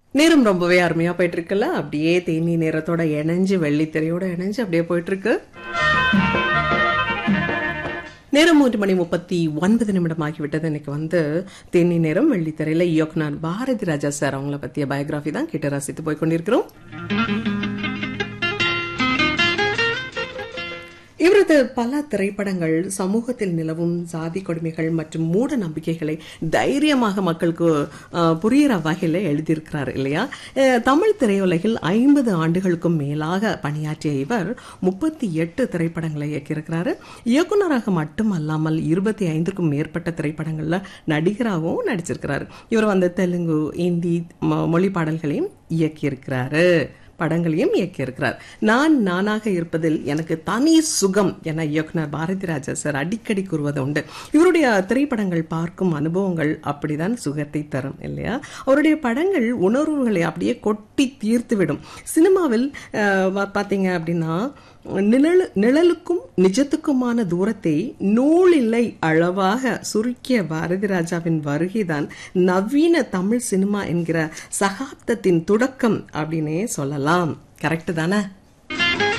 நேரம் ரொம்பவே அருமையா போயிட்டு இருக்குல்ல அப்படியே தேனி நேரத்தோட இணைஞ்சு வெள்ளித்திரையோட இணைஞ்சு அப்படியே போயிட்டு இருக்கு நேரம் மூன்று மணி முப்பத்தி ஒன்பது நிமிடம் ஆகிவிட்டது இன்னைக்கு வந்து தேனி நேரம் வெள்ளித்திரையில இயக்குனர் பாரதி ராஜா சார் அவங்கள பத்திய பயோகிராஃபி தான் கேட்டு ரசித்து போய் கொண்டிருக்கிறோம் இவரது பல திரைப்படங்கள் சமூகத்தில் நிலவும் சாதி கொடுமைகள் மற்றும் மூட நம்பிக்கைகளை தைரியமாக மக்களுக்கு அஹ், புரியிற வகையில் எழுதியிருக்கிறார் இல்லையா அஹ், தமிழ் திரையுலகில் ஐம்பது ஆண்டுகளுக்கும் மேலாக பணியாற்றிய இவர் முப்பத்தி எட்டு திரைப்படங்களை இயக்கியிருக்கிறாரு இயக்குனராக மட்டுமல்லாமல் இருபத்தி ஐந்துக்கும் மேற்பட்ட திரைப்படங்கள்ல நடிகராகவும் நடிச்சிருக்கிறாரு இவர் வந்து தெலுங்கு இந்தி ம- மொழி பாடல்களையும் இயக்கியிருக்கிறாரு படங்களையும் இயக்கியிருக்கிறார் நான் நானாக இருப்பதில் எனக்கு தனி சுகம் என இயக்குனர் பாரதி ராஜா சார் அடிக்கடி கூறுவது உண்டு இவருடைய திரைப்படங்கள் பார்க்கும் அனுபவங்கள் அப்படிதான் சுகத்தை தரும் இல்லையா அவருடைய படங்கள் உணர்வுகளை அப்படியே கொட்டி தீர்த்துவிடும் சினிமாவில் அஹ், பா- பார்த்தீங்க அப்படின்னா நிழல் நிழலுக்கும் நிஜத்துக்குமான தூரத்தை நூலில்லை அளவாக சுருக்கிய பாரதி ராஜாவின் வருகைதான் நவீன தமிழ் சினிமா என்கிற சகாப்தத்தின் தொடக்கம் அப்படின்னே சொல்லலாம் கரெக்ட் தானே